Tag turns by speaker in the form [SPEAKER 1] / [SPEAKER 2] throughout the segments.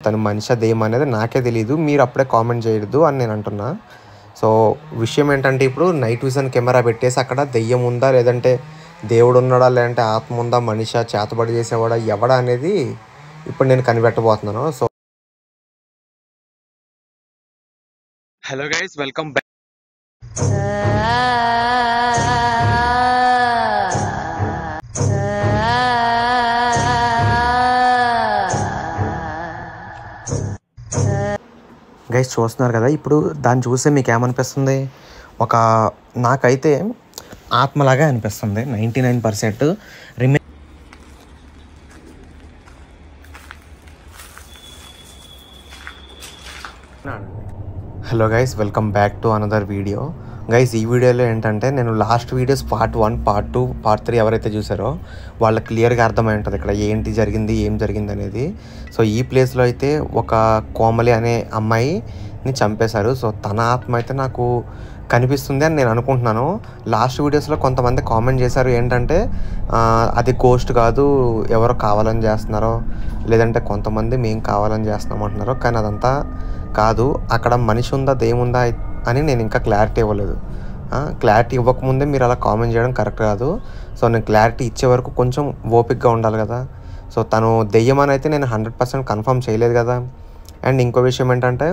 [SPEAKER 1] తను మనిషి దెయ్యం అనేది నాకే తెలియదు మీరు అప్పుడే కామెంట్ చేయొద్దు అని నేను అంటున్నా సో విషయం ఏంటంటే ఇప్పుడు నైట్ విజన్ కెమెరా పెట్టేసి అక్కడ దెయ్యం ఉందా లేదంటే దేవుడు ఉన్నాడా లేదంటే ఆత్మ ఉందా మనిషా చేతబడి చేసేవాడా ఎవడా అనేది ఇప్పుడు నేను కనిపెట్టబోతున్నాను so hello guys welcome back guys చూస్తున్నారు కదా ఇప్పుడు దాన్ని చూస్తే మీకు ఏమనిపిస్తుంది ఒక నాకైతే ఆత్మలాగా అనిపిస్తుంది నైంటీ నైన్ పర్సెంట్ రిమే hello guys welcome back to another video guys ఈ వీడియోలో ఏంటంటే నేను last videos part one part two part three ఎవరైతే చూసారో వాళ్ళకి క్లియర్గా అర్థమై ఉంటుంది ఇక్కడ ఏంటి జరిగింది ఏం జరిగింది అనేది సో ఈ ప్లేస్లో అయితే ఒక కోమలి అనే అమ్మాయిని చంపేశారు సో తన ఆత్మ అయితే నాకు కనిపిస్తుంది అని నేను అనుకుంటున్నాను లాస్ట్ వీడియోస్లో కొంతమంది కామెంట్ చేశారు ఏంటంటే ఆ, అది గోస్ట్ కాదు ఎవరో కావాలని చేస్తున్నారో లేదంటే కొంతమంది మేము కావాలని చేస్తున్నాం అంటున్నారు కానీ అదంతా కాదు అక్కడ మనిషి ఉందా దేముందా అని నేను ఇంకా క్లారిటీ ఇవ్వలేదు క్లారిటీ ఇవ్వకముందే మీరు అలా కామెంట్ చేయడం కరెక్ట్ కాదు సో నేను క్లారిటీ ఇచ్చే వరకు కొంచెం ఓపిక్గా ఉండాలి కదా సో తను దెయ్యం అని అయితే నేను హండ్రెడ్ పర్సెంట్ కన్ఫర్మ్ చేయలేదు కదా అండ్ ఇంకో విషయం ఏంటంటే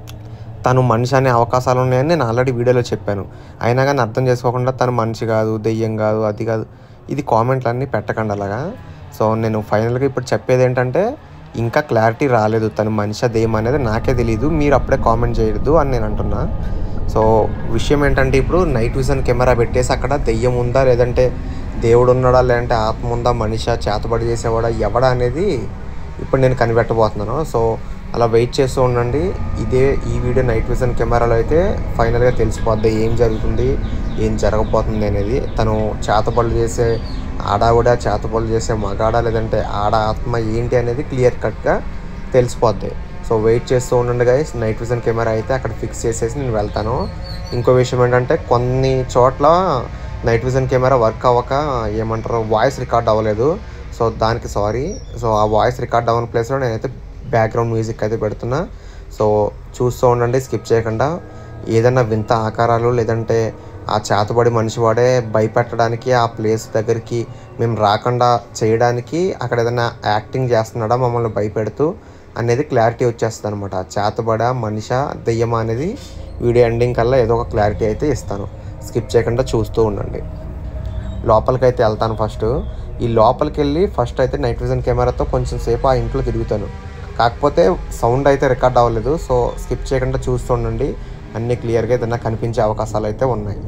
[SPEAKER 1] తను మనిషి అనే అవకాశాలు ఉన్నాయని నేను ఆల్రెడీ వీడియోలో చెప్పాను అయినా కానీ అర్థం చేసుకోకుండా తను మనిషి కాదు దెయ్యం కాదు అది కాదు ఇది కామెంట్లు అన్నీ పెట్టకండి అలాగా సో నేను ఫైనల్గా ఇప్పుడు చెప్పేది ఏంటంటే ఇంకా క్లారిటీ రాలేదు తను మనిషి దెయ్యం అనేది నాకే తెలియదు మీరు అప్పుడే కామెంట్ చేయొద్దు అని నేను అంటున్నా సో విషయం ఏంటంటే ఇప్పుడు నైట్ విజన్ కెమెరా పెట్టేసి అక్కడ దెయ్యం ఉందా లేదంటే దేవుడు ఉన్నాడా లేదంటే ఆత్మ ఉందా మనిషా చేతబడి చేసేవాడా ఎవడా అనేది ఇప్పుడు నేను కనిపెట్టబోతున్నాను సో అలా వెయిట్ చేస్తూ ఉండండి ఇదే ఈ వీడియో నైట్ విజన్ కెమెరాలో అయితే ఫైనల్గా తెలిసిపోద్ది ఏం జరుగుతుంది ఏం జరగబోతుంది అనేది తను చేతబడులు చేసే ఆడావిడ చేతబడులు చేసే మగాడ లేదంటే ఆడ ఆత్మ ఏంటి అనేది క్లియర్ కట్గా తెలిసిపోద్ది సో వెయిట్ చేస్తూ ఉండండి గైస్ నైట్ విజన్ కెమెరా అయితే అక్కడ ఫిక్స్ చేసేసి నేను వెళ్తాను ఇంకో విషయం ఏంటంటే కొన్ని చోట్ల నైట్ విజన్ కెమెరా వర్క్ అవ్వక ఏమంటారు వాయిస్ రికార్డ్ అవ్వలేదు సో దానికి సారీ సో ఆ వాయిస్ రికార్డ్ అవ్వని ప్లేస్లో నేనైతే బ్యాక్గ్రౌండ్ మ్యూజిక్ అయితే పెడుతున్నా సో చూస్తూ ఉండండి స్కిప్ చేయకుండా ఏదైనా వింత ఆకారాలు లేదంటే ఆ చేతబడి మనిషి వాడే భయపెట్టడానికి ఆ ప్లేస్ దగ్గరికి మేము రాకుండా చేయడానికి అక్కడ ఏదైనా యాక్టింగ్ చేస్తున్నాడా మమ్మల్ని భయపెడుతూ అనేది క్లారిటీ వచ్చేస్తుంది అనమాట చేతబడ మనిష దెయ్యమా అనేది వీడియో ఎండింగ్ కల్లా ఏదో ఒక క్లారిటీ అయితే ఇస్తాను స్కిప్ చేయకుండా చూస్తూ ఉండండి లోపలికి అయితే వెళ్తాను ఫస్ట్ ఈ లోపలికి వెళ్ళి ఫస్ట్ అయితే నైట్ విజన్ కెమెరాతో కొంచెం సేపు ఆ ఇంట్లో తిరుగుతాను కాకపోతే సౌండ్ అయితే రికార్డ్ అవ్వలేదు సో స్కిప్ చేయకుండా చూస్తూ ఉండండి అన్నీ క్లియర్గా ఏదైనా కనిపించే అవకాశాలు అయితే ఉన్నాయి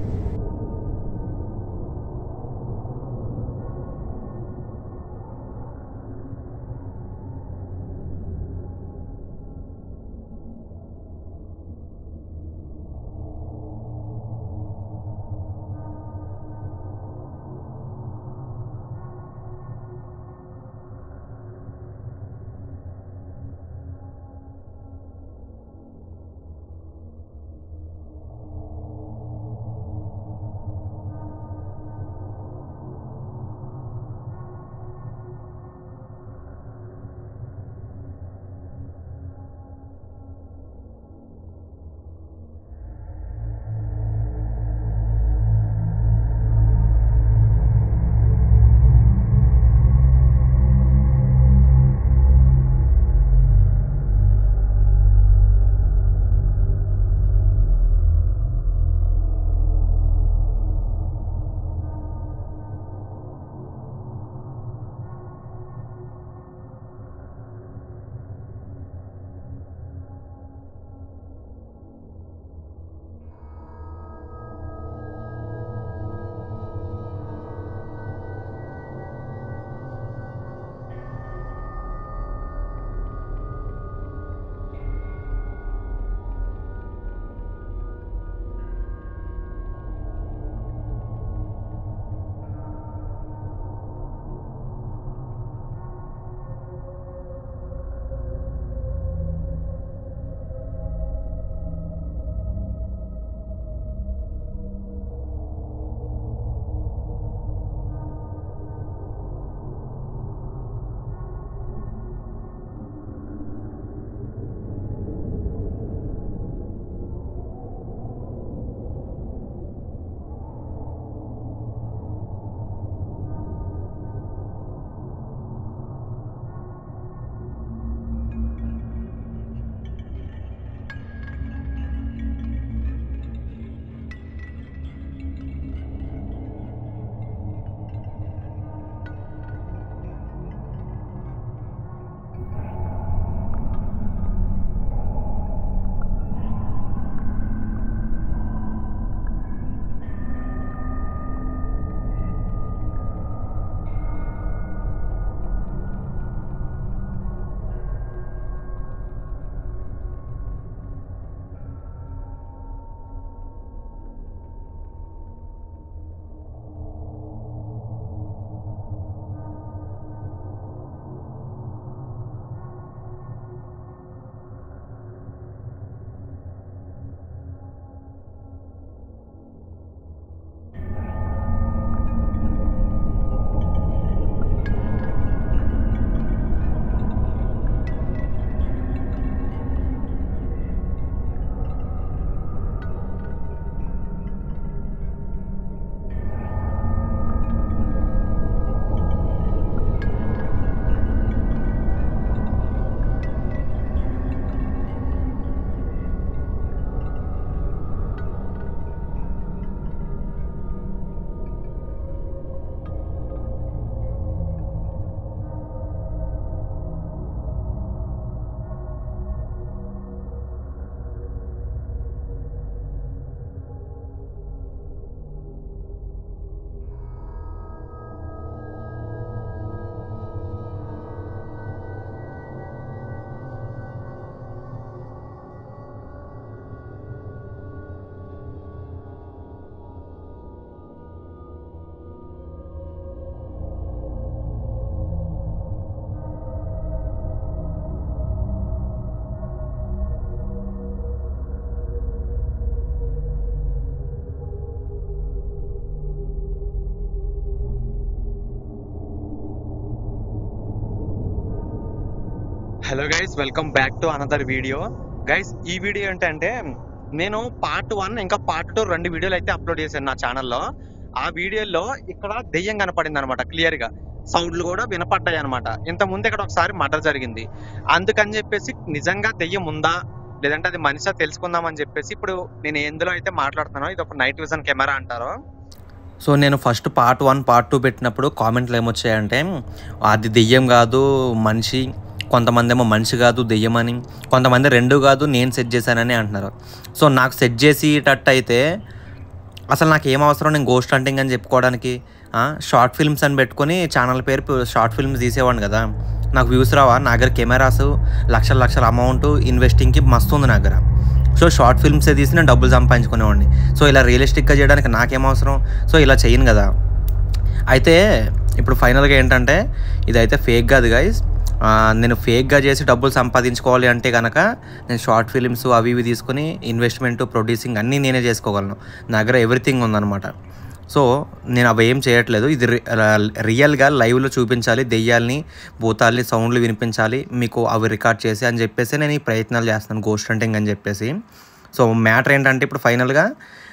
[SPEAKER 1] hello guys welcome back to another video guys ఈ వీడియో ఏంటంటే నేను పార్ట్ వన్ ఇంకా పార్ట్ టూ రెండు వీడియోలు అయితే అప్లోడ్ చేశాను నా ఛానల్లో ఆ వీడియోలో ఇక్కడ దెయ్యం కనపడింది అనమాట క్లియర్ గా సౌండ్లు కూడా వినపడ్డాయి అనమాట ఇంత ముందు ఇక్కడ ఒకసారి మర్డర్ జరిగింది అందుకని చెప్పేసి నిజంగా దెయ్యం ఉందా లేదంటే అది మనిషా తెలుసుకుందామని చెప్పేసి ఇప్పుడు నేను ఎందులో అయితే మాట్లాడుతున్నానో ఇది ఒక నైట్ విజన్ కెమెరా అంటారు సో నేను first part one part two పెట్టినప్పుడు కామెంట్లు ఏమొచ్చాయంటే అది దెయ్యం కాదు మనిషి కొంతమంది ఏమో మనిషి కాదు దెయ్యం అని కొంతమంది రెండు కాదు నేను సెట్ చేశానని అంటున్నారు సో నాకు సెట్ చేసేటట్టు అయితే అసలు నాకు ఏం అవసరం నేను గోస్ట్ హంటింగ్ అని చెప్పుకోవడానికి షార్ట్ ఫిల్మ్స్ అని పెట్టుకొని ఛానల్ పేరు షార్ట్ ఫిల్మ్స్ తీసేవాడిని కదా నాకు వ్యూస్ రావా నా దగ్గర కెమెరాస్ లక్షల లక్షల అమౌంట్ ఇన్వెస్టింగ్కి మస్తు ఉంది నా దగ్గర సో షార్ట్ ఫిల్మ్సే తీసి నేను డబ్బులు సంపాదించుకునేవాడిని సో ఇలా రియలిస్టిక్గా చేయడానికి నాకేం అవసరం సో ఇలా చేయను కదా అయితే ఇప్పుడు ఫైనల్గా ఏంటంటే ఇదైతే ఫేక్ కాదు గైస్ నేను ఫేక్గా చేసి డబ్బులు సంపాదించుకోవాలి అంటే కనుక నేను షార్ట్ ఫిలిమ్స్ అవి ఇవి తీసుకుని ఇన్వెస్ట్మెంట్ ప్రొడ్యూసింగ్ అన్నీ నేనే చేసుకోగలను నా దగ్గర ఎవ్రీథింగ్ ఉందన్నమాట సో నేను అవి ఏం చేయట్లేదు ఇది రి- ర- రియల్గా లైవ్లో చూపించాలి దెయ్యాల్ని భూతాల్ని సౌండ్లు వినిపించాలి మీకు అవి రికార్డ్ చేసి అని చెప్పేసి నేను ఈ ప్రయత్నాలు చేస్తున్నాను గోస్ట్ హంటింగ్ అని చెప్పేసి సో మ్యాటర్ ఏంటంటే ఇప్పుడు ఫైనల్గా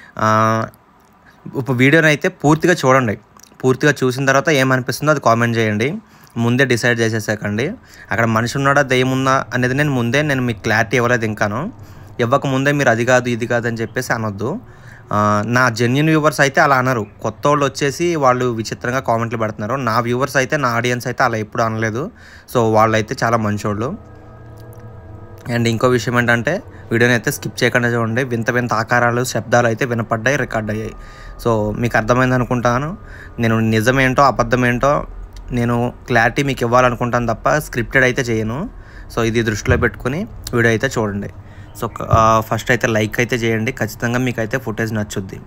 [SPEAKER 1] ఇప్పుడు వీడియోని అయితే పూర్తిగా చూడండి పూర్తిగా చూసిన తర్వాత ఏమనిపిస్తుందో అది కామెంట్ చేయండి ముందే డిసైడ్ చేసేసాకండి అక్కడ మనిషి ఉన్నాడా దెయ్యం ఉందా అనేది నేను ముందే నేను మీకు క్లారిటీ ఇవ్వలేదు ఇంకాను ఇవ్వక ముందే మీరు అది కాదు ఇది కాదు అని చెప్పేసి అనొద్దు ఆ, నా జెన్యున్ వ్యూవర్స్ అయితే అలా అనరు కొత్త వాళ్ళు వచ్చేసి వాళ్ళు విచిత్రంగా కామెంట్లు పెడుతున్నారు నా వ్యూవర్స్ అయితే నా ఆడియన్స్ అయితే అలా ఎప్పుడు అనలేదు సో వాళ్ళైతే చాలా మంచోళ్ళు అండ్ ఇంకో విషయం ఏంటంటే వీడియోని అయితే స్కిప్ చేయకుండా చూడండి వింత వింత ఆకారాలు శబ్దాలు అయితే వినపడ్డాయి రికార్డ్ అయ్యాయి సో మీకు అర్థమైంది అనుకుంటాను నేను నిజమేంటో అబద్ధమేంటో నేను క్లారిటీ మీకు ఇవ్వాలనుకుంటాను తప్ప స్క్రిప్టెడ్ అయితే చేయను సో ఇది దృష్టిలో పెట్టుకుని వీడియో అయితే చూడండి సో ఫస్ట్ అయితే లైక్ అయితే చేయండి ఖచ్చితంగా మీకు అయితే ఫుటేజ్ నచ్చుద్ది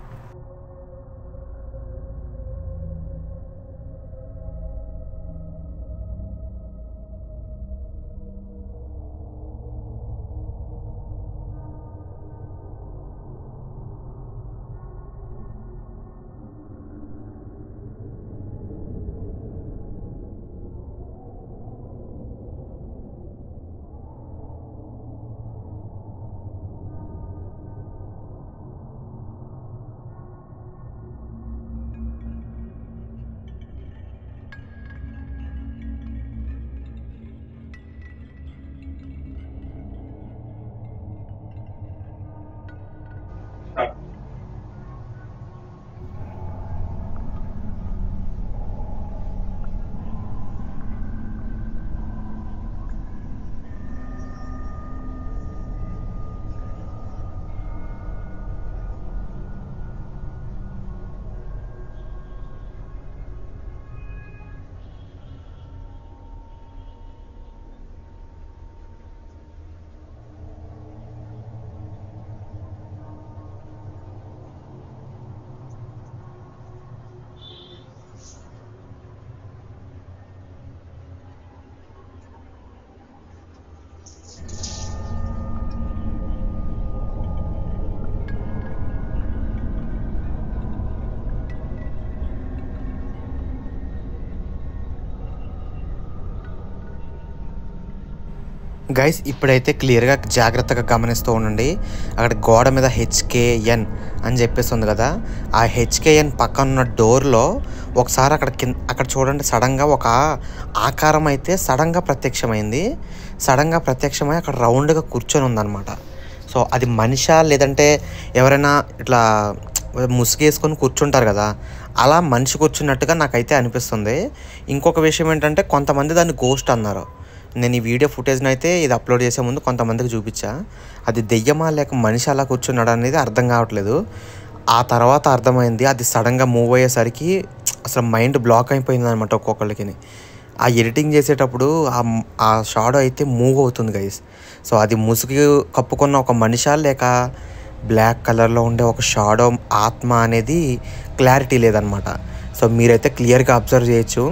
[SPEAKER 1] గైస్ ఇప్పుడైతే క్లియర్గా జాగ్రత్తగా గమనిస్తూ ఉండండి అక్కడ గోడ మీద హెచ్కేఎన్ అని చెప్పేసి ఉంది కదా ఆ హెచ్కేఎన్ పక్కన ఉన్న డోర్లో ఒకసారి అక్కడ కింద అక్కడ చూడండి సడన్గా ఒక ఆకారం అయితే సడన్గా ప్రత్యక్షమైంది సడన్గా ప్రత్యక్షమై అక్కడ రౌండ్గా కూర్చొని ఉందన్నమాట సో అది మనిషా లేదంటే ఎవరైనా ఇట్లా ముసుగేసుకొని కూర్చుంటారు కదా అలా మనిషి కూర్చున్నట్టుగా నాకైతే అనిపిస్తుంది ఇంకొక విషయం ఏంటంటే కొంతమంది దాన్ని గోస్ట్ అన్నారు నేను ఈ వీడియో ఫుటేజ్ని అయితే ఇది అప్లోడ్ చేసే ముందు కొంతమందికి చూపించా అది దెయ్యమా లేక మనిషి అలా కూర్చున్నాడు అనేది అర్థం కావట్లేదు ఆ తర్వాత అర్థమైంది అది సడన్గా మూవ్ అయ్యేసరికి అసలు మైండ్ బ్లాక్ అయిపోయింది అనమాట ఒక్కొక్కరికి ఆ ఎడిటింగ్ చేసేటప్పుడు ఆ ఆ షాడో అయితే మూవ్ అవుతుంది గైస్ సో అది ముసుగు కప్పుకున్న ఒక మనిషా లేక బ్లాక్ కలర్లో ఉండే ఒక షాడో ఆత్మ అనేది క్లారిటీ లేదనమాట సో మీరైతే క్లియర్గా అబ్జర్వ్ చేయొచ్చు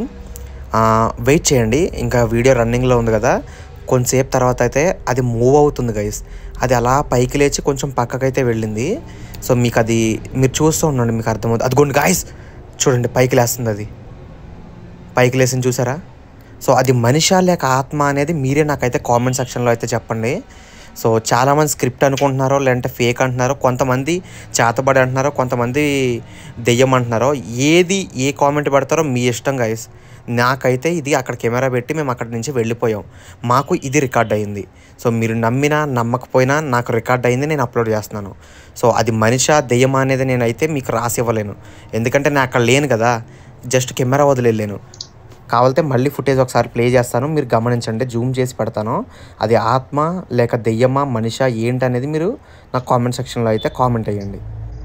[SPEAKER 1] వెయిట్ చేయండి ఇంకా వీడియో రన్నింగ్లో ఉంది కదా కొంతసేపు తర్వాత అయితే అది మూవ్ అవుతుంది గైస్ అది అలా పైకి లేచి కొంచెం పక్కకైతే వెళ్ళింది సో మీకు అది మీరు చూస్తూ ఉండండి మీకు అర్థమవుతుంది అదిగోండి గాయస్ చూడండి పైకి లేస్తుంది అది పైకి లేసింది చూసారా సో అది మనిషా లేక ఆత్మ అనేది మీరే నాకైతే కామెంట్ సెక్షన్లో అయితే చెప్పండి సో చాలామంది స్క్రిప్ట్ అనుకుంటున్నారో లేదంటే ఫేక్ అంటున్నారో కొంతమంది చేతబడి అంటున్నారో కొంతమంది దెయ్యం అంటున్నారో ఏది ఏ కామెంట్ పెడతారో మీ ఇష్టం గైస్ నాకైతే ఇది అక్కడ కెమెరా పెట్టి మేము అక్కడి నుంచి వెళ్ళిపోయాం మాకు ఇది రికార్డ్ అయింది సో మీరు నమ్మినా నమ్మకపోయినా నాకు రికార్డ్ అయింది నేను అప్లోడ్ చేస్తున్నాను సో అది మనిషా దెయ్యం అనేది నేనైతే మీకు రాసి ఇవ్వలేను ఎందుకంటే నేను అక్కడ లేను కదా జస్ట్ కెమెరా వదిలేను కావాలంటే మళ్ళీ ఫుటేజ్ ఒకసారి ప్లే చేస్తాను మీరు గమనించండి జూమ్ చేసి పెడతాను అది ఆత్మ లేక దెయ్యమా మనిషా ఏంటి అనేది మీరు నాకు కామెంట్ సెక్షన్లో అయితే కామెంట్ అయ్యండి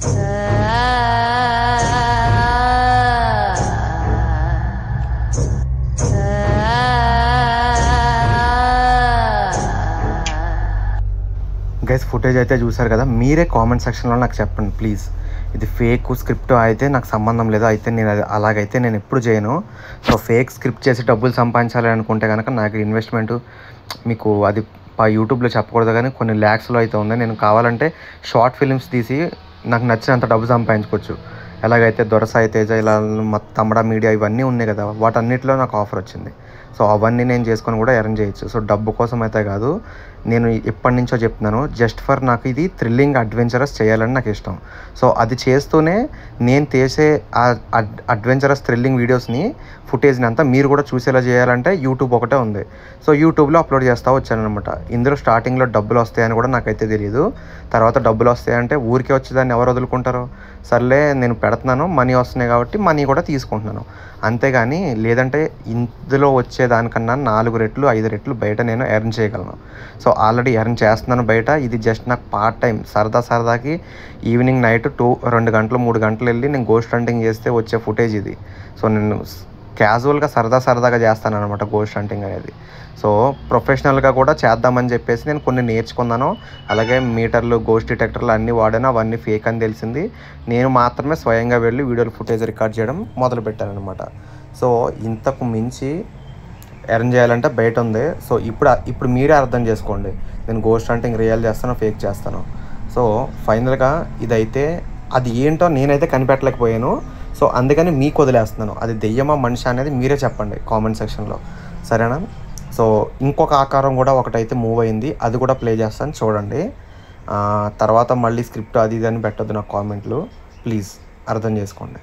[SPEAKER 1] గైస్ ఫుటేజ్ అయితే చూసారు కదా మీరే కామెంట్ సెక్షన్లో నాకు చెప్పండి ప్లీజ్ ఇది ఫేక్ స్క్రిప్ట్ అయితే నాకు సంబంధం లేదు అయితే నేను అది అలాగైతే నేను ఎప్పుడు చేయను సో ఫేక్ స్క్రిప్ట్ చేసి డబ్బులు సంపాదించాలి అనుకుంటే కనుక నాకు ఇన్వెస్ట్మెంట్ మీకు అది ప- యూట్యూబ్లో చెప్పకూడదు కానీ కొన్ని ల్యాక్స్లో అయితే ఉంది నేను కావాలంటే షార్ట్ ఫిలిమ్స్ తీసి నాకు నచ్చినంత డబ్బు సంపాదించుకోవచ్చు ఎలాగైతే దొరసాయి తేజ ఇలా మా తమ్మడ మీడియా ఇవన్నీ ఉన్నాయి కదా వాటన్నిటిలో నాకు ఆఫర్ వచ్చింది సో అవన్నీ నేను చేసుకొని కూడా ఎర్న్ చేయొచ్చు సో డబ్బు కోసం అయితే కాదు నేను ఎప్పటి నుంచో చెప్తున్నాను జస్ట్ ఫర్ నాకు ఇది థ్రిల్లింగ్ అడ్వెంచరస్ చేయాలని నాకు ఇష్టం సో అది చేస్తూనే నేను చేసే ఆ అడ్ అడ్వెంచరస్ థ్రిల్లింగ్ వీడియోస్ని ఫుటేజ్ని అంతా మీరు కూడా చూసేలా చేయాలంటే యూట్యూబ్ ఒకటే ఉంది సో యూట్యూబ్లో అప్లోడ్ చేస్తూ వచ్చానమాట ఇందులో స్టార్టింగ్లో డబ్బులు వస్తాయని కూడా నాకైతే తెలియదు తర్వాత డబ్బులు వస్తాయంటే ఊరికే వచ్చేదాన్ని ఎవరు వదులుకుంటారు సర్లే నేను పెడుతున్నాను మనీ వస్తున్నాయి కాబట్టి మనీ కూడా తీసుకుంటున్నాను అంతేగాని లేదంటే ఇందులో వచ్చేదానికన్నా నాలుగు రెట్లు ఐదు రెట్లు బయట నేను ఎర్న్ చేయగలను సో ఆల్రెడీ ఎర్న్ చేస్తున్నాను బయట ఇది జస్ట్ నాకు పార్ట్ టైం సరదా సరదాకి ఈవినింగ్ నైట్ టూ రెండు గంటలు మూడు గంటలు వెళ్ళి నేను గోస్ట్ హంటింగ్ చేస్తే వచ్చే ఫుటేజ్ ఇది సో నేను క్యాజువల్గా సరదా సరదాగా చేస్తాను అనమాట గోస్ట్ హంటింగ్ అనేది సో ప్రొఫెషనల్గా కూడా చేద్దామని చెప్పేసి నేను కొన్ని నేర్చుకున్నాను అలాగే మీటర్లు గోస్ట్ డిటెక్టర్లు అన్నీ వాడాను అవన్నీ ఫేక్ అని తెలిసింది నేను మాత్రమే స్వయంగా వెళ్ళి వీడియోలు ఫుటేజ్ రికార్డ్ చేయడం మొదలు పెట్టాను అనమాట సో ఇంతకు మించి ఎర్న్ చేయాలంటే బయట ఉంది సో ఇప్పుడు ఇప్పుడు మీరే అర్థం చేసుకోండి నేను గోస్ట్ హంటింగ్ రియల్ చేస్తాను ఫేక్ చేస్తాను సో ఫైనల్గా ఇదైతే అది ఏంటో నేనైతే కనిపెట్టలేకపోయాను సో అందుకని మీకు వదిలేస్తున్నాను అది దెయ్యమా మనిషి అనేది మీరే చెప్పండి కామెంట్ సెక్షన్లో సరేనా సో ఇంకొక ఆకారం కూడా ఒకటైతే మూవ్ అయింది అది కూడా ప్లే చేస్తాను చూడండి ఆ, తర్వాత మళ్ళీ స్క్రిప్ట్ అది ఇది అని పెట్టొద్దు నాకు కామెంట్లు ప్లీజ్ అర్థం చేసుకోండి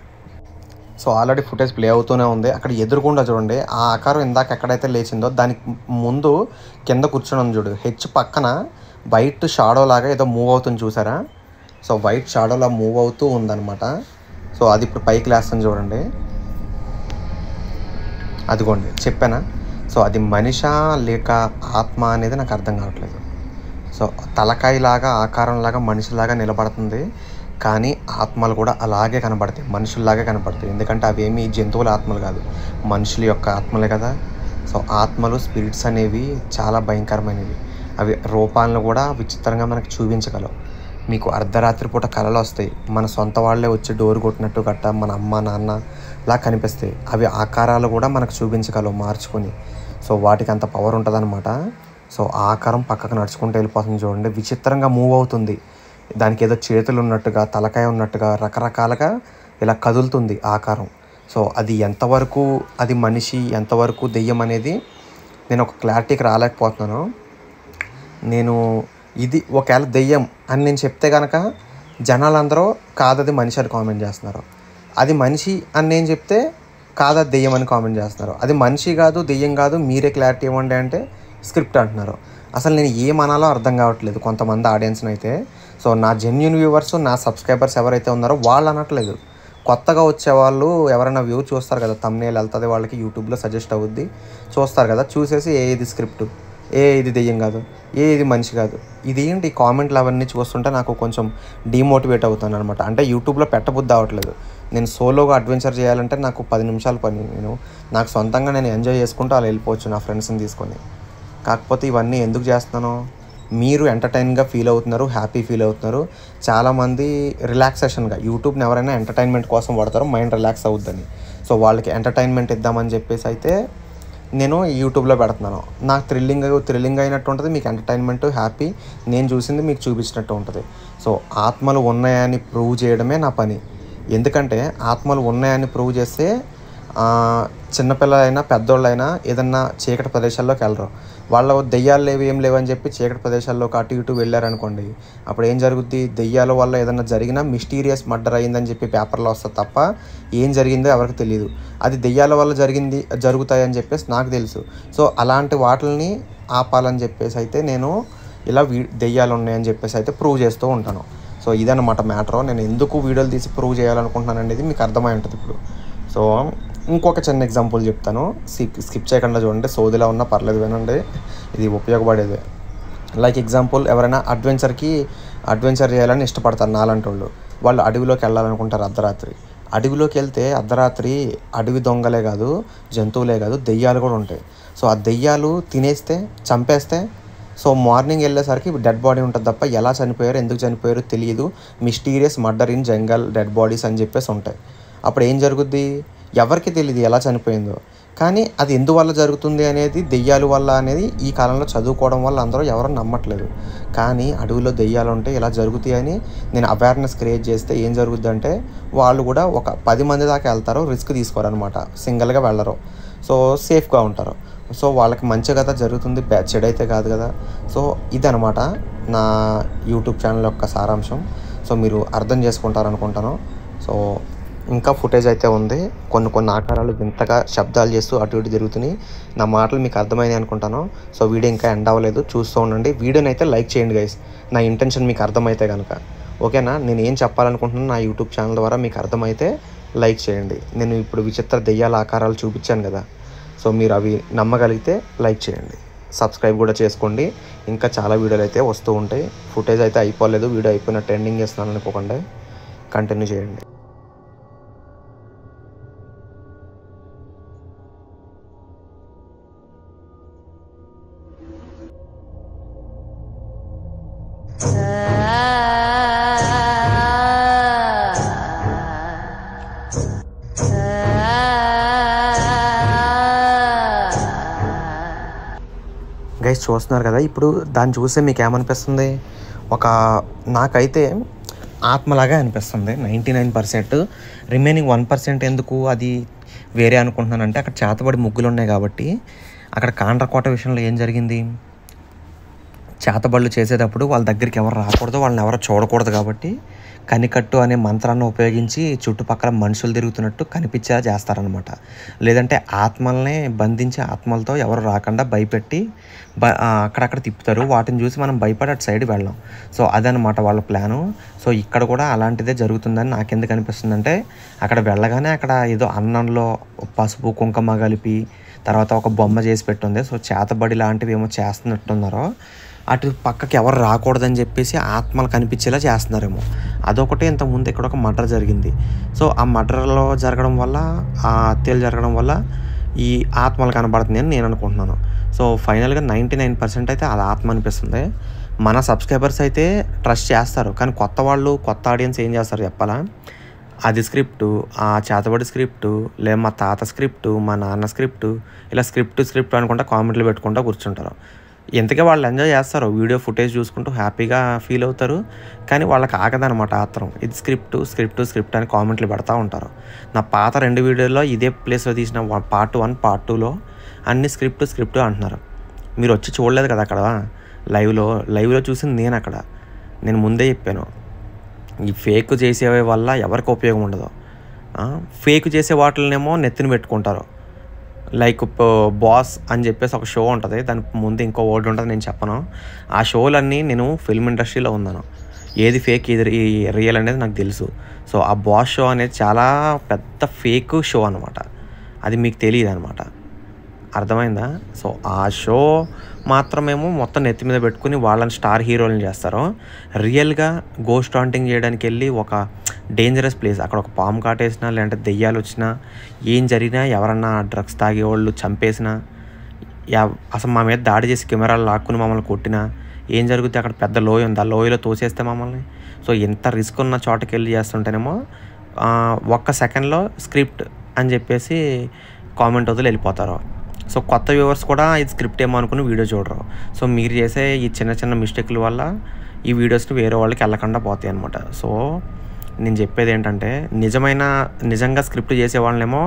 [SPEAKER 1] సో ఆల్రెడీ ఫుటేజ్ ప్లే అవుతూనే ఉంది అక్కడ ఎదురుకుండా చూడండి ఆ ఆకారం ఇందాక ఎక్కడైతే లేచిందో దానికి ముందు కింద కూర్చొని ఉంది చూడు హెచ్ పక్కన వైట్ షాడో లాగా ఏదో మూవ్ అవుతుంది చూసారా సో వైట్ షాడోలా మూవ్ అవుతూ ఉందన్నమాట సో అది ఇప్పుడు పైకి లేస్తుంది చూడండి అదిగోండి చెప్పానా సో అది మనిషా లేక ఆత్మ అనేది నాకు అర్థం కావట్లేదు సో తలకాయలాగా ఆకారంలాగా మనిషిలాగా నిలబడుతుంది కానీ ఆత్మలు కూడా అలాగే కనబడతాయి మనుషుల్లాగే కనబడతాయి ఎందుకంటే అవేమి జంతువుల ఆత్మలు కాదు మనుషుల యొక్క ఆత్మలే కదా సో ఆత్మలు స్పిరిట్స్ అనేవి చాలా భయంకరమైనవి అవి రూపాలను కూడా విచిత్రంగా మనకు చూపించగలవు మీకు అర్ధరాత్రి పూట కళలు వస్తాయి మన సొంత వాళ్ళే వచ్చి డోర్ కొట్టినట్టు గట్ట మన అమ్మ నాన్న లా కనిపిస్తాయి అవి ఆకారాలు కూడా మనకు చూపించగలవు మార్చుకొని సో వాటికి అంత పవర్ ఉంటుందన్నమాట సో ఆ ఆకారం పక్కకు నడుచుకుంటూ వెళ్ళిపోతుంది చూడండి విచిత్రంగా మూవ్ అవుతుంది దానికి ఏదో చేతులు ఉన్నట్టుగా తలకాయ ఉన్నట్టుగా రకరకాలుగా ఇలా కదులుతుంది ఆ ఆకారం సో అది ఎంతవరకు అది మనిషి ఎంతవరకు దెయ్యం అనేది నేను ఒక క్లారిటీకి రాలేకపోతున్నాను నేను ఇది ఒకవేళ దెయ్యం అని నేను చెప్తే కనుక జనాలందరూ కాదది మనిషి అని కామెంట్ చేస్తున్నారు అది మనిషి అని నేను చెప్తే కాదది దెయ్యం అని కామెంట్ చేస్తున్నారు అది మనిషి కాదు దెయ్యం కాదు మీరే క్లారిటీ ఇవ్వండి అంటే స్క్రిప్ట్ అంటున్నారు అసలు నేను ఏమనాలో అర్థం కావట్లేదు కొంతమంది ఆడియన్స్ని అయితే సో నా జెన్యున్ వ్యూవర్స్ నా సబ్స్క్రైబర్స్ ఎవరైతే ఉన్నారో వాళ్ళు అనట్లేదు కొత్తగా వచ్చే వాళ్ళు ఎవరైనా వ్యూ చూస్తారు కదా తమ్నేల్ వెళ్తుంది వాళ్ళకి యూట్యూబ్లో సజెస్ట్ అవుద్ది చూస్తారు కదా చూసేసి ఏ ఇది స్క్రిప్ట్ ఏ ఇది దెయ్యం కాదు ఏ ఇది మనిషి కాదు ఇది ఏంటి ఈ కామెంట్లు అవన్నీ చూస్తుంటే నాకు కొంచెం డిమోటివేట్ అవుతాను అనమాట అంటే యూట్యూబ్లో పెట్టబుద్ధి అవ్వట్లేదు నేను సోలోగా అడ్వెంచర్ చేయాలంటే నాకు పది నిమిషాల పని నేను నాకు సొంతంగా నేను ఎంజాయ్ చేసుకుంటూ అలా వెళ్ళిపోవచ్చు నా ఫ్రెండ్స్ని తీసుకొని కాకపోతే ఇవన్నీ ఎందుకు చేస్తున్నాను మీరు ఎంటర్టైన్గా ఫీల్ అవుతున్నారు హ్యాపీ ఫీల్ అవుతున్నారు చాలామంది రిలాక్సేషన్గా యూట్యూబ్ని ఎవరైనా ఎంటర్టైన్మెంట్ కోసం వాడతారో మైండ్ రిలాక్స్ అవుద్దని సో వాళ్ళకి ఎంటర్టైన్మెంట్ ఇద్దామని చెప్పేసి అయితే నేను యూట్యూబ్లో పెడుతున్నాను నాకు థ్రిల్లింగ్ థ్రిల్లింగ్ అయినట్టు ఉంటుంది మీకు ఎంటర్టైన్మెంట్ హ్యాపీ నేను చూసింది మీకు చూపించినట్టు ఉంటుంది సో ఆత్మలు ఉన్నాయని ప్రూవ్ చేయడమే నా పని ఎందుకంటే ఆత్మలు ఉన్నాయని ప్రూవ్ చేస్తే ఆ, చిన్నపిల్లలైనా పెద్దోళ్ళైనా ఏదన్నా చీకటి ప్రదేశాల్లోకి వెళ్ళరు వాళ్ళ దెయ్యాలు లేవు ఏం లేవు అని చెప్పి చీకటి ప్రదేశాల్లోకి అటు ఇటు వెళ్ళారనుకోండి అప్పుడు ఏం జరుగుద్ది దెయ్యాల వల్ల ఏదన్నా జరిగినా మిస్టీరియస్ మర్డర్ అయిందని చెప్పి పేపర్లో వస్తుంది తప్ప ఏం జరిగిందో ఎవరికి తెలియదు అది దెయ్యాల వల్ల జరిగింది జరుగుతాయి అని చెప్పేసి నాకు తెలుసు సో అలాంటి వాటిని ఆపాలని చెప్పేసి అయితే నేను ఇలా వీ దెయ్యాలు ఉన్నాయని చెప్పేసి అయితే ప్రూవ్ చేస్తూ ఉంటాను సో ఇదన్నమాట మ్యాటర్ నేను ఎందుకు వీడియోలు తీసి ప్రూవ్ చేయాలనుకుంటున్నాను అనేది మీకు అర్థమై ఉంటుంది ఇప్పుడు సో ఇంకొక చిన్న ఎగ్జాంపుల్ చెప్తాను స్కిప్ స్కిప్ చేయకుండా చూడండి సోదిలా ఉన్నా పర్లేదు వినండి ఇది ఉపయోగపడేది లైక్ ఎగ్జాంపుల్ ఎవరైనా అడ్వెంచర్కి అడ్వెంచర్ చేయాలని ఇష్టపడతారు నాలంటి వాళ్ళు వాళ్ళు అడవిలోకి వెళ్ళాలనుకుంటారు అర్ధరాత్రి అడవిలోకి వెళ్తే అర్ధరాత్రి అడవి దొంగలే కాదు జంతువులే కాదు దెయ్యాలు కూడా ఉంటాయి సో ఆ దెయ్యాలు తినేస్తే చంపేస్తే సో మార్నింగ్ వెళ్ళేసరికి డెడ్ బాడీ ఉంటుంది తప్ప ఎలా చనిపోయారు ఎందుకు చనిపోయారో తెలియదు mysterious murder in jungle dead bodies అని చెప్పేసి ఉంటాయి అప్పుడు ఏం జరుగుద్ది ఎవరికి తెలియదు ఎలా చనిపోయిందో కానీ అది ఎందువల్ల జరుగుతుంది అనేది దెయ్యాలు వల్ల అనేది ఈ కాలంలో చదువుకోవడం వల్ల అందరూ ఎవరు నమ్మట్లేదు కానీ అడవిలో దెయ్యాలు ఉంటే ఇలా జరుగుతాయి అని నేను అవేర్నెస్ క్రియేట్ చేస్తే ఏం జరుగుద్ది అంటే వాళ్ళు కూడా ఒక పది మంది దాకా వెళ్తారు రిస్క్ తీసుకోరు అనమాట సింగిల్గా వెళ్ళరు సో సేఫ్గా ఉంటారు సో వాళ్ళకి మంచి కదా జరుగుతుంది బ్యా- చెడైతే కాదు కదా సో ఇదనమాట నా యూట్యూబ్ ఛానల్ యొక్క సారాంశం సో మీరు అర్థం చేసుకుంటారు అనుకుంటాను సో ఇంకా ఫుటేజ్ అయితే ఉంది కొన్ని కొన్ని ఆకారాలు వింతగా శబ్దాలు చేస్తూ అటు ఇటు తిరుగుతున్నాయి నా మాటలు మీకు అర్థమైనాయి అనుకుంటాను సో వీడియో ఇంకా ఎండ్ అవ్వలేదు చూస్తూ ఉండండి వీడియోని అయితే లైక్ చేయండి గైస్ నా ఇంటెన్షన్ మీకు అర్థమైతే కనుక ఓకేనా నేను ఏం చెప్పాలనుకుంటున్నాను నా యూట్యూబ్ ఛానల్ ద్వారా మీకు అర్థమైతే లైక్ చేయండి నేను ఇప్పుడు విచిత్ర దెయ్యాల ఆకారాలు చూపించాను కదా సో మీరు అవి నమ్మగలిగితే లైక్ చేయండి సబ్స్క్రైబ్ కూడా చేసుకోండి ఇంకా చాలా వీడియోలు అయితే వస్తూ ఉంటాయి ఫుటేజ్ అయితే అయిపోలేదు వీడియో అయిపోయినట్టు ఎండింగ్ చేస్తున్నాను అనుకోకుండా కంటిన్యూ చేయండి గైస్ చూస్తున్నారు కదా ఇప్పుడు దాన్ని చూస్తే మీకు ఏమనిపిస్తుంది ఒక నాకైతే ఆత్మలాగా అనిపిస్తుంది ninety nine percent remaining one percent ఎందుకు అది వేరే అనుకుంటున్నానంటే అక్కడ చేతబడి ముగ్గులు ఉన్నాయి కాబట్టి అక్కడ కాండ్రకోట విషయంలో ఏం జరిగింది చేతబడులు చేసేటప్పుడు వాళ్ళ దగ్గరికి ఎవరు రాకూడదు వాళ్ళని ఎవరు చూడకూడదు కాబట్టి కనికట్టు అనే మంత్రాన్ని ఉపయోగించి చుట్టుపక్కల మనుషులు తిరుగుతున్నట్టు కనిపించేలా చేస్తారనమాట లేదంటే ఆత్మల్ని బంధించి ఆత్మలతో ఎవరు రాకుండా భయపెట్టి బ ఆ, అక్కడక్కడ తిప్పుతారు వాటిని చూసి మనం భయపడి అటు సైడ్ వెళ్ళాం సో అదనమాట వాళ్ళ ప్లాను సో ఇక్కడ కూడా అలాంటిదే జరుగుతుందని నాకెందుకు అనిపిస్తుందంటే అక్కడ వెళ్ళగానే అక్కడ ఏదో అన్నంలో పసుపు కుంకుమ కలిపి తర్వాత ఒక బొమ్మ చేసి పెట్టుంది సో చేతబడి లాంటివి ఏమో చేస్తున్నట్టున్నారో అటు పక్కకి ఎవరు రాకూడదని చెప్పేసి ఆత్మలు కనిపించేలా చేస్తున్నారేమో అదొకటి ఇంతకుముందు ఇక్కడ ఒక మర్డర్ జరిగింది సో ఆ మర్డర్లో జరగడం వల్ల ఆ హత్యలు జరగడం వల్ల ఈ ఆత్మలు కనబడుతుంది అని నేను అనుకుంటున్నాను సో ఫైనల్గా నైంటీ నైన్ పర్సెంట్ అయితే అది ఆత్మ అనిపిస్తుంది మన సబ్స్క్రైబర్స్ అయితే ట్రస్ట్ చేస్తారు కానీ కొత్త వాళ్ళు కొత్త ఆడియన్స్ ఏం చేస్తారు చెప్పాలా అది స్క్రిప్టు ఆ చేతబడి స్క్రిప్టు లేదా మా తాత స్క్రిప్టు మా నాన్న స్క్రిప్టు ఇలా స్క్రిప్ట్ స్క్రిప్ట్ అనుకుంటా కామెంట్లు పెట్టుకుంటా కూర్చుంటారు ఎంతకే వాళ్ళు ఎంజాయ్ చేస్తారు వీడియో ఫుటేజ్ చూసుకుంటూ హ్యాపీగా ఫీల్ అవుతారు కానీ వాళ్ళకి ఆగదనమాట ఆత్రం ఇది స్క్రిప్ట్ స్క్రిప్ట్ స్క్రిప్ట్ అని కామెంట్లు పెడతా ఉంటారు నా పాత రెండు వీడియోల్లో ఇదే ప్లేస్లో తీసిన పార్ట్ వన్ పార్ట్ టూలో అన్ని స్క్రిప్ట్ స్క్రిప్ట్ అంటున్నారు మీరు వచ్చి చూడలేదు కదా అక్కడ లైవ్లో లైవ్లో చూసింది నేను అక్కడ నేను ముందే చెప్పాను ఈ ఫేక్ చేసే వల్ల ఎవరికి ఉపయోగం ఉండదు ఆ, ఫేక్ చేసే వాటినేమో నెత్తిన పెట్టుకుంటారు లైక్ బాస్ అని చెప్పేసి ఒక షో ఉంటుంది దాని ముందు ఇంకో వర్డ్ ఉంటుంది నేను చెప్పను ఆ షోలన్నీ నేను ఫిల్మ్ ఇండస్ట్రీలో ఉన్నాను ఏది ఫేక్ ఏది రి- రియల్ అనేది నాకు తెలుసు సో ఆ బాస్ షో అనేది చాలా పెద్ద ఫేక్ షో అనమాట అది మీకు తెలియదు అనమాట అర్థమైందా సో ఆ షో మాత్రమేమో మొత్తం నెత్తి మీద పెట్టుకుని వాళ్ళని స్టార్ హీరోలను చేస్తారు రియల్గా గోస్ట్ హాంటింగ్ చేయడానికి వెళ్ళి ఒక డేంజరస్ ప్లేస్ అక్కడ ఒక పాము కాటేసినా లేదంటే దెయ్యాలు వచ్చినా ఏం జరిగినా ఎవరన్నా డ్రగ్స్ తాగేవాళ్ళు చంపేసినా యా అసలు మా మీద దాడి చేసి కెమెరాలు లాక్కుని మమ్మల్ని కొట్టినా ఏం జరుగుతుంది అక్కడ పెద్ద లోయ ఉంది ఆ లోయలో తోసేస్తే మమ్మల్ని సో ఎంత రిస్క్ ఉన్న చోటకి వెళ్ళి చేస్తుంటేనేమో ఆ, ఒక్క సెకండ్లో స్క్రిప్ట్ అని చెప్పేసి కామెంట్ వదిలి వెళ్ళిపోతారు సో కొత్త వ్యూవర్స్ కూడా ఇది స్క్రిప్ట్ ఏమో అనుకుని వీడియో చూడరు సో మీరు చేసే ఈ చిన్న చిన్న మిస్టేక్ల వల్ల ఈ వీడియోస్ని వేరే వాళ్ళకి వెళ్ళకుండా పోతాయి అనమాట సో నేను చెప్పేది ఏంటంటే నిజమైన నిజంగా స్క్రిప్ట్ చేసే వాళ్ళనేమో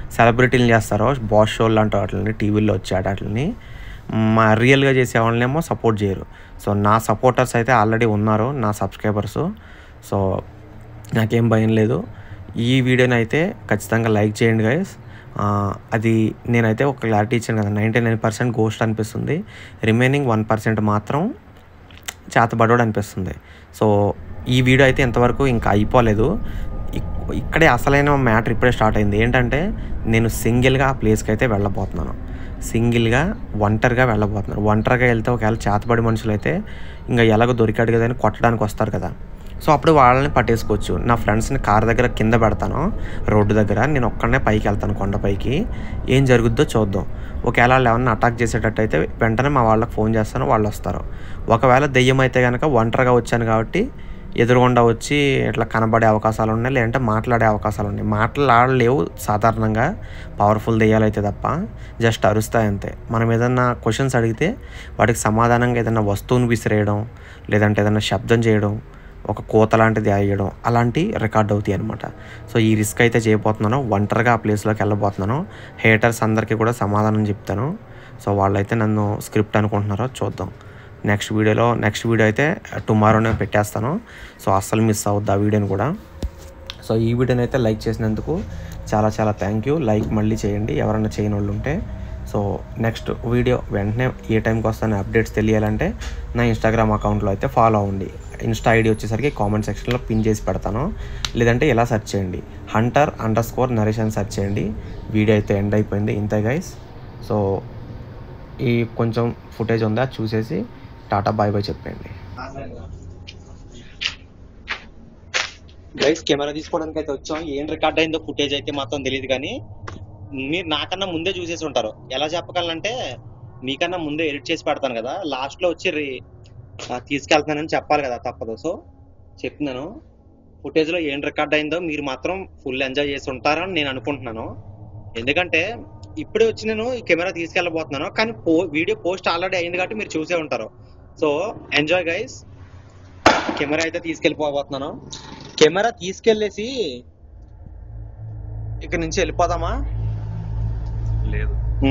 [SPEAKER 1] సెలబ్రిటీలు చేస్తారో బాస్ షోలు అంటూ వాటిని టీవీలో వచ్చే వాటిని మా రియల్గా చేసే వాళ్ళనేమో సపోర్ట్ చేయరు సో నా సపోర్టర్స్ అయితే ఆల్రెడీ ఉన్నారు నా సబ్స్క్రైబర్స్ సో నాకేం భయం లేదు ఈ వీడియోని అయితే ఖచ్చితంగా లైక్ చేయండి గైస్ అది నేనైతే ఒక క్లారిటీ ఇచ్చాను కదా నైంటీ నైన్ పర్సెంట్ గోస్ట్ అనిపిస్తుంది రిమైనింగ్ వన్ పర్సెంట్ మాత్రం చేతబడోడు అనిపిస్తుంది సో ఈ వీడియో అయితే ఇంతవరకు ఇంకా అయిపోలేదు ఇక్- ఇక్కడే అసలైన మ్యాటర్ ఇప్పుడే స్టార్ట్ అయింది ఏంటంటే నేను సింగిల్గా ఆ ప్లేస్కి అయితే వెళ్ళబోతున్నాను సింగిల్గా ఒంటరిగా వెళ్ళబోతున్నాను ఒంటరిగా వెళ్తే ఒకవేళ చేతబడి మనుషులు అయితే ఇంకా ఎలాగో దొరికాడు కదా అని కొట్టడానికి వస్తారు కదా సో అప్పుడు వాళ్ళని పట్టేసుకోవచ్చు నా ఫ్రెండ్స్ని కార్ దగ్గర కింద పెడతాను రోడ్డు దగ్గర నేను ఒక్కడనే పైకి వెళ్తాను కొండపైకి ఏం జరుగుద్దో చూద్దాం ఒకవేళ వాళ్ళు ఏమన్నా అటాక్ చేసేటట్టు అయితే వెంటనే మా వాళ్ళకి ఫోన్ చేస్తాను వాళ్ళు వస్తారు ఒకవేళ దెయ్యం అయితే కనుక ఒంటరిగా వచ్చాను కాబట్టి ఎదురుగుండా వచ్చి ఇట్లా కనబడే అవకాశాలు ఉన్నాయి లేదంటే మాట్లాడే అవకాశాలు ఉన్నాయి మాట్లాడలేవు సాధారణంగా పవర్ఫుల్ దెయ్యాలు అయితే తప్ప జస్ట్ అరుస్తాయి అంతే మనం ఏదన్నా క్వశ్చన్స్ అడిగితే వాటికి సమాధానంగా ఏదైనా వస్తువుని విసిరేయడం లేదంటే ఏదైనా శబ్దం చేయడం ఒక కోత లాంటిది వేయడం అలాంటి రికార్డ్ అవుతాయి అనమాట సో ఈ రిస్క్ అయితే చేయబోతున్నాను ఒంటరిగా ఆ ప్లేస్లోకి వెళ్ళబోతున్నాను హేటర్స్ అందరికీ కూడా సమాధానం చెప్తాను సో వాళ్ళైతే నన్ను స్క్రిప్ట్ అనుకుంటున్నారో చూద్దాం నెక్స్ట్ వీడియోలో నెక్స్ట్ వీడియో అయితే టుమారోనే పెట్టేస్తాను సో అస్సలు మిస్ అవుద్ది ఆ వీడియోని కూడా సో ఈ వీడియోని అయితే లైక్ చేసినందుకు చాలా చాలా థ్యాంక్ యూ లైక్ మళ్ళీ చేయండి ఎవరైనా చేయని వాళ్ళు ఉంటే సో నెక్స్ట్ వీడియో వెంటనే ఏ టైంకి వస్తాను అప్డేట్స్ తెలియాలంటే నా ఇన్స్టాగ్రామ్ అకౌంట్లో అయితే ఫాలో అవ్వండి ఇన్స్టా ఐడి వచ్చేసరికి కామెంట్ సెక్షన్లో పిన్ చేసి పెడతాను లేదంటే ఇలా సెర్చ్ చేయండి హంటర్ అండర్ స్కోర్ నరేష్ అని సెర్చ్ చేయండి వీడియో అయితే ఎండ్ అయిపోయింది ఇంతే గైస్ సో ఈ కొంచెం ఫుటేజ్ ఉందా చూసేసి టాటా బాయ్ బాయ్ చెప్పండి
[SPEAKER 2] గైస్ కెమెరా తీసుకోవడానికి అయితే వచ్చాం ఏం రికార్డ్ అయిందో ఫుటేజ్ అయితే మాత్రం తెలియదు కానీ మీరు నాకన్నా ముందే చూసేసి ఉంటారు ఎలా చెప్పగలనంటే మీకన్నా ముందే ఎడిట్ చేసి పెడతాను కదా లాస్ట్ లో వచ్చి రి- ఆ, తీసుకెళ్తున్నానని చెప్పాలి కదా తప్పదు సో చెప్తున్నాను ఫుటేజ్ లో ఏం రికార్డ్ అయిందో మీరు మాత్రం ఫుల్ ఎంజాయ్ చేసి ఉంటారని నేను అనుకుంటున్నాను ఎందుకంటే ఇప్పుడే వచ్చి నేను ఈ కెమెరా తీసుకెళ్ళబోతున్నాను కానీ పో వీడియో పోస్ట్ ఆల్రెడీ అయింది కాబట్టి మీరు చూసే ఉంటారు సో ఎంజాయ్ గైస్ కెమెరా అయితే తీసుకెళ్ళిపోబోతున్నాను కెమెరా తీసుకెళ్ళేసి ఇక్కడ నుంచి వెళ్ళిపోదామా
[SPEAKER 3] లేదు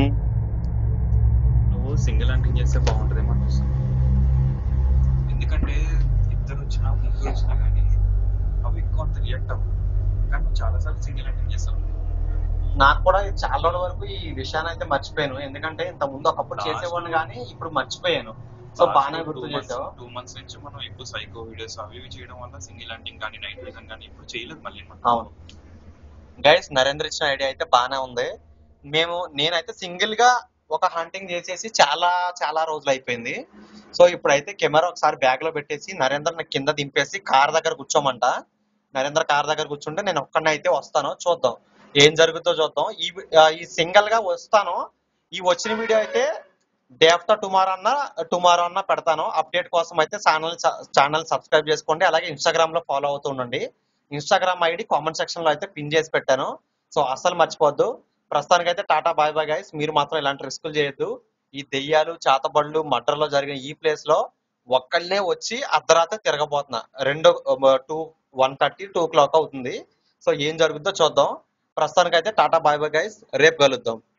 [SPEAKER 3] నువ్వు సింగిల్ హంటింగ్ చేస్తే బాగుంటుందేమో అనిపిస్తుంది ఎందుకంటే ఇద్దరు వచ్చినా ముగ్గురు వచ్చినా కానీ అవి ఎక్కువ అంత రియాక్ట్ అవ్వవు కానీ నువ్వు చాలాసార్లు సింగిల్ హంటింగ్ చేస్తావు
[SPEAKER 2] నాకు కూడా చాలా రోజుల వరకు ఈ విషయాన్ని అయితే మర్చిపోయాను ఎందుకంటే ఇంత ముందు ఒకప్పుడు
[SPEAKER 3] Last-
[SPEAKER 2] చేసేవాడిని కానీ ఇప్పుడు మర్చిపోయాను సో బాగానే గుర్తు చేసావు
[SPEAKER 3] టూ మంత్స్ నుంచి మనం ఎక్కువ సైకో వీడియోస్ అవి ఇవి చేయడం వల్ల సింగిల్ హంటింగ్ కానీ నైట్ విజన్ కానీ ఇప్పుడు చేయలేదు మళ్ళీ మనం
[SPEAKER 2] అవును గైస్ నరేంద్ర ఇచ్చిన ఐడియా అయితే బాగానే ఉంది మేము నేనైతే సింగిల్ గా ఒక హంటింగ్ చేసేసి చాలా చాలా రోజులు అయిపోయింది సో ఇప్పుడైతే కెమెరా ఒకసారి బ్యాగ్ లో పెట్టేసి నరేంద్ర నాకు కింద దింపేసి కార్ దగ్గర కూర్చోమంట నరేంద్ర కార్ దగ్గర కూర్చుంటే నేను ఒక్కడిని అయితే వస్తాను చూద్దాం ఏం జరుగుతుందో చూద్దాం ఈ వి- ఆ, ఈ సింగిల్ గా వస్తాను ఈ వచ్చిన వీడియో అయితే డే ఆఫ్టర్ టుమారో అన్న టుమారో అన్న పెడతాను అప్డేట్ కోసం అయితే ఛానల్ ఛానల్ సబ్స్క్రైబ్ చేసుకోండి అలాగే ఇన్స్టాగ్రామ్ లో ఫాలో అవుతూ ఉండండి ఇన్స్టాగ్రామ్ ఐడి కామెంట్ సెక్షన్ లో అయితే పిన్ చేసి పెట్టాను సో అస్సలు మర్చిపోద్దు ప్రస్తుతానికి అయితే టాటా బాయ్ బాయ్ గైస్ మీరు మాత్రం ఇలాంటి రిస్కులు చేయొద్దు ఈ దెయ్యాలు చాతబళ్ళు మడ్రలో జరిగిన ఈ ప్లేస్ లో ఒక్కళ్ళే వచ్చి అర్ధరాత్రి తిరగబోతున్నా రెండు two one thirty two clock అవుతుంది సో ఏం జరుగుతుందో చూద్దాం ప్రస్తుతానికి అయితే టాటా బాయ్ బాయ్ గైస్ రేపు కలుద్దాం